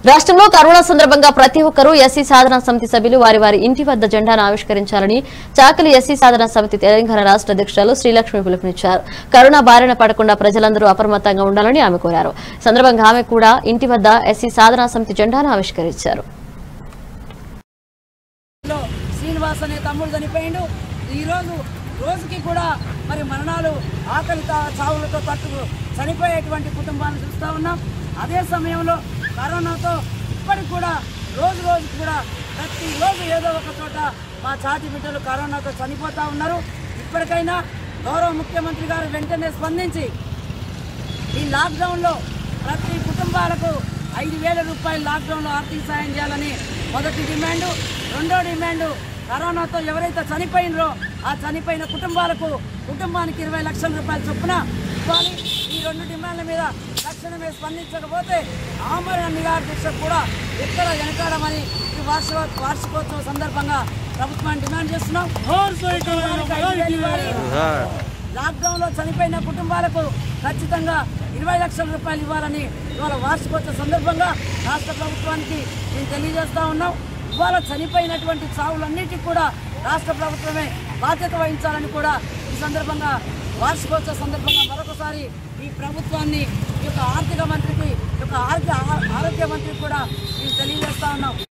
రాష్ట్రంలో కరోనా సందర్భంగా ప్రతి ఒక్కరూ ఎస్సీ సాధనా సమితి సభ్యులు వారి వారి ఇంటి వద్ద జెండాను ఆవిష్కరించాలని చాకలి ఎస్సీ సాధనా సమితి తెలంగాణ రాష్ట్ర అధ్యక్షురాలు శ్రీలక్ష్మి పిలుపునిచ్చారు కరోనా బారిన పడకుండా ప్రజలందరూ అప్రమత్తంగా ఉండాలని ఆమె కోరారు ఈ సందర్భంగా ఆమె కూడా ఇంటి వద్ద ఎస్సీ సాధనా సమితి జెండాను ఆవిష్కరించారు లో శ్రీనివాస్ అనే తమ్ముడు చనిపోయిండు ఈరోజు రోజుకి కూడా మరి మరణాలు ఆకలి తా- చావులతో తట్టు చనిపోయేటువంటి కుటుంబాలను చూస్తూ ఉన్నాం అదే సమయంలో కరోనాతో ఇప్పటికి కూడా రోజు రోజుకి కూడా ప్రతి రోజు ఏదో ఒక చోట మా చాటి బిడ్డలు కరోనాతో చనిపోతూ ఉన్నారు ఇప్పటికైనా గౌరవ ముఖ్యమంత్రి గారు వెంటనే స్పందించి ఈ లాక్డౌన్లో ప్రతి కుటుంబాలకు ఐదు వేల రూపాయలు లాక్డౌన్లో ఆర్థిక సాయం చేయాలని మొదటి డిమాండు రెండో డిమాండు కరోనాతో ఎవరైతే చనిపోయినరో ఆ చనిపోయిన కుటుంబాలకు కుటుంబానికి ఇరవై లక్షల రూపాయల చొప్పున ఇవ్వాలి ఈ రెండు డిమాండ్ల మీద తక్షణమే స్పందించకపోతే ఆమరణ నిరాదీక్ష కూడా ఎక్కడ వెనకాడమని ఈ వార్షిక వార్షికోత్సవ సందర్భంగా ప్రభుత్వాన్ని డిమాండ్ చేస్తున్నాం కుటుంబానికి ఐదు వేలు ఇవ్వాలి. లాక్డౌన్ లో చనిపోయిన కుటుంబాలకు ఖచ్చితంగా ఇరవై లక్షల రూపాయలు ఇవ్వాలని ఇవాళ వార్షికోత్సవ సందర్భంగా రాష్ట్ర ప్రభుత్వానికి మేము తెలియజేస్తా ఉన్నాం ఇవాళ చనిపోయినటువంటి చావులన్నిటికీ కూడా రాష్ట్ర ప్రభుత్వమే బాధ్యత వహించాలని కూడా ఈ సందర్భంగా వార్షికోత్సవ సందర్భంగా మరొకసారి ఈ ప్రభుత్వాన్ని ఈ యొక్క ఆర్థిక మంత్రికి ఈ యొక్క ఆర్థిక ఆరోగ్య మంత్రికి కూడా మేము తెలియజేస్తా ఉన్నాం